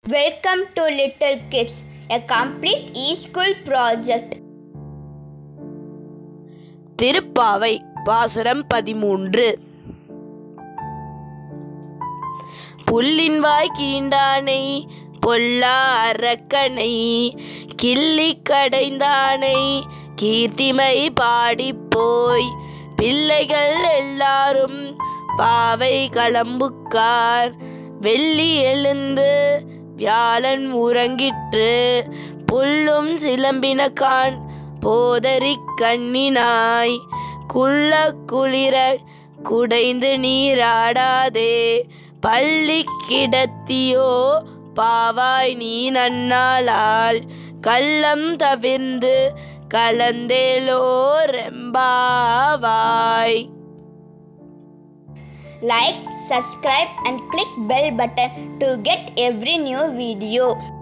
Welcome to Little Kids, a complete e-school project. Thiruppavai பாசுரம் பதிமூன்று புல்லின் வாய் கீண்டானை பொல்லா அரக்கனை கிள்ளி கடைந்தானை கீர்த்திமை பாடிப்போய் பிள்ளைகள் எல்லாரும் பாவை களம்புக்கார் வெள்ளி எழுந்து வியாழன் உறங்கிற்று புல்லும் சிலம்பினக்கான் போதரி கண்ணினாய் குள்ள குளிர குடைந்து நீராடாதே பள்ளி கிடத்தியோ பாவாய் நீ நன்னாளால் கள்ளம் தவிர்ந்து கலந்தேலோ ரெம்பாவாய் Like, subscribe and click bell button to get every new video.